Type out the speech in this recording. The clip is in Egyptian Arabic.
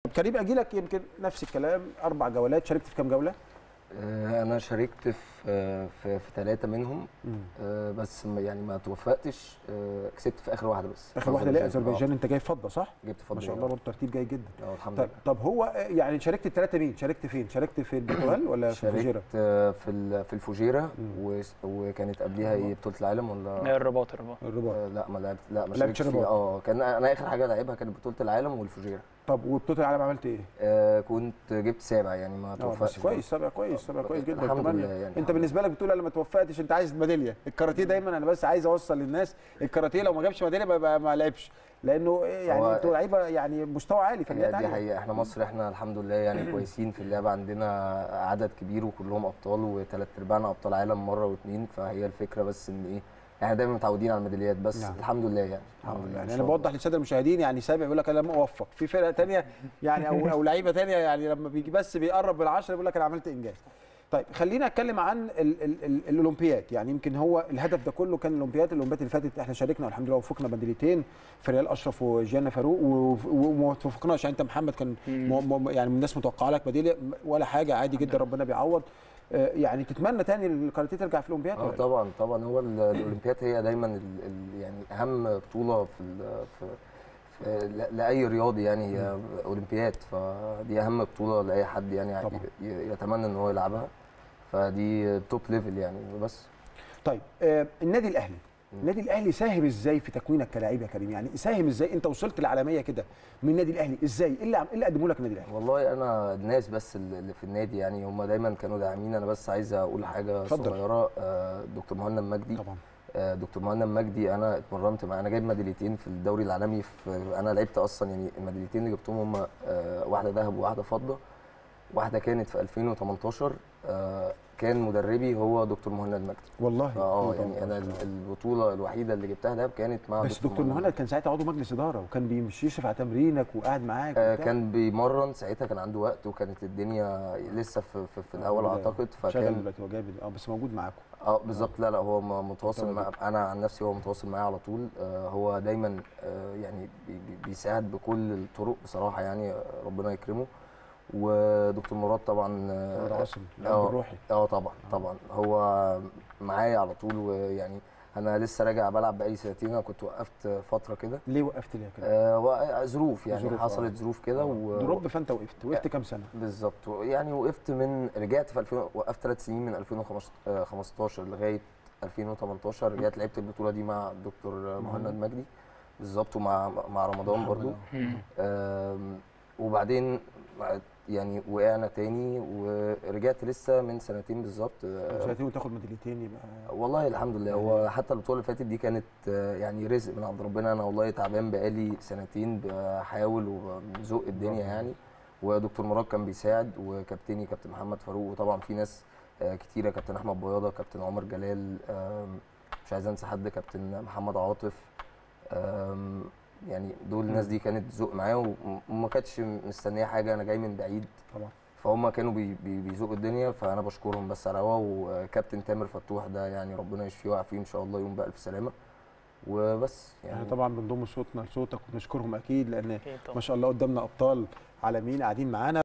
كريم اجي لك يمكن نفس الكلام اربع جولات شاركت في كام جوله؟ آه، انا شاركت في في في ثلاثه منهم آه، بس ما- يعني ما توفقتش آه، كسبت في اخر واحده بس اخر واحده ليه اذربيجان انت جاي فضه صح؟ آه، جبت ما فضل شاء الله برضه ترتيب جيد جدا اه الحمد طب لله طب هو آه، يعني شاركت الثلاثه مين؟ شاركت فين؟ شاركت في البرتغال ولا في الفجيره؟ شاركت آه، في ال- في الفجيره مم. و- وكانت قبليها ايه بطوله العالم ولا لا، الرباط الرباط الرباط آه، لا ما لعبت لا ما لعبتش شاركتش فيها رباط. اه كان انا اخر حاجه لعبها كانت بطوله العالم والفجيره طب وبطوله العالم عملت ايه؟ آه، كنت جبت سابع يعني ما اه توفقتش بس كويس سابع كويس سابع كويس جدا الحمد كمان لله يعني انت الحمد بالنسبه لك بتقول انا ما توفقتش انت عايز ميداليه الكاراتيه دايما انا بس عايز اوصل للناس الكاراتيه لو ما جابش ميداليه ما- ما ما لعبش لانه إيه يعني هو- انتوا لعيبه يعني مستوى عالي هي فنيات دي عاليه حقيقة احنا مصر احنا الحمد لله يعني كويسين في اللعبة عندنا عدد كبير وكلهم ابطال وثلاث ارباعنا ابطال عالم مرة واثنين فهي الفكرة بس ان ايه احنا دايما متعودين على الميداليات بس نعم. الحمد لله يعني الحمد لله إن يعني شاء انا الله. بوضح للساده المشاهدين يعني سابع بيقول لك انا موفق في فرقه تانية يعني او او لعيبه تانية يعني لما بيجي بس بيقرب بالعشره بيقول لك انا عملت انجاز طيب خلينا اتكلم عن ال ال ال الاولمبياد يعني يمكن هو الهدف ده كله كان الاولمبياد الاولمبياد اللي فاتت احنا شاركنا والحمد لله وفقنا ميداليتين في ريال اشرف وجيانا فاروق و- وما توفقناش يعني انت محمد كان م م يعني الناس متوقعه لك ميداليه ولا حاجه عادي جدا ربنا بيعوض آه، يعني تتمنى تاني الكاراتيه ترجع في الاولمبياد اه ولا لا؟ طبعا طبعا هو ال- الاولمبياد هي دايما ال ال يعني اهم بطولة في ال- في في ل- لاي رياضي يعني هي اولمبياد فدي اهم بطولة لاي حد يعني طبعا. ي- يتمنى ان هو يلعبها فدي توب ليفل يعني بس طيب آه النادي الاهلي مم. النادي الاهلي ساهم ازاي في تكوينك كلاعب يا كريم يعني ساهم ازاي انت وصلت العالميه كده من النادي الاهلي ازاي ايه اللي عم- ايه اللي قدمه لك النادي الاهلي والله انا الناس بس اللي في النادي يعني هم دايما كانوا داعمين انا بس عايز اقول حاجه اتفضل. صغيره آه، دكتور مهند مجدي طبعا آه، دكتور مهند مجدي انا اتمرنت معاه انا جايب ميداليتين في الدوري العالمي في انا لعبت اصلا يعني الميداليتين اللي جبتهم هم آه، واحده ذهب وواحده فضه واحده كانت في 2018 آه، كان مدربي هو دكتور مهند مجدي والله فاه يعني انا ال- البطوله الوحيده اللي جبتها ده كانت مع بس دكتور مهند كان ساعتها عضو مجلس اداره وكان بيمشي يشرف على تمرينك وقاعد معاك آه، وبتاع. كان بيمرن ساعتها كان عنده وقت وكانت الدنيا لسه في, في, في الاول هو اعتقد شغال فكان دلوقتي هو جايب اه بس موجود معاكم اه بالظبط لا لا هو م- متواصل طبعاً. مع انا عن نفسي هو متواصل معايا على طول آه هو دايما آه يعني بي- بي- بيساعد بكل الطرق بصراحه يعني آه، ربنا يكرمه ودكتور مراد طبعا محمد اه عاصم آه. الاب الروحي آه، طبعا طبعا هو معايا على طول ويعني انا لسه راجع بلعب بقالي سنتين انا كنت وقفت فتره كده ليه وقفت ليه يا كريم؟ آه و- ظروف يعني ظروف، آه. حصلت ظروف كده و... دروب فانت وقفت وقفت كام سنه؟ بالظبط يعني وقفت من رجعت في 2000 وقفت ثلاث سنين من 2015 لغايه 2018 رجعت لعبت البطوله دي مع الدكتور مهند مجدي بالظبط ومع مع رمضان برضو آم، وبعدين يعني وقعنا تاني ورجعت لسه من سنتين بالظبط آه، سنتين وتاخد ميداليتين يبقى والله الحمد لله هو حتى البطوله اللي فاتت دي كانت آه، يعني رزق من عند ربنا انا والله تعبان بقالي سنتين بحاول وبزق الدنيا يعني ودكتور مراد كان بيساعد وكابتني كابتن محمد فاروق وطبعا في ناس آه، كتيره كابتن احمد بياضه كابتن عمر جلال آم، مش عايز انسى حد كابتن محمد عاطف آم، يعني دول الناس دي كانت ذوق معايا وم- وما كانتش مستنيه حاجه انا جاي من بعيد طبعا فهم كانوا بي بي بيزقوا الدنيا فانا بشكرهم بس على هوا وكابتن تامر فتوح ده يعني ربنا يشفيه ويعافيه ان شاء الله يوم بألف سلامه وبس يعني يعني طبعا بنضم صوتنا لصوتك وبنشكرهم اكيد لان أكيد طبعاً. ما شاء الله قدامنا ابطال عالميين قاعدين معانا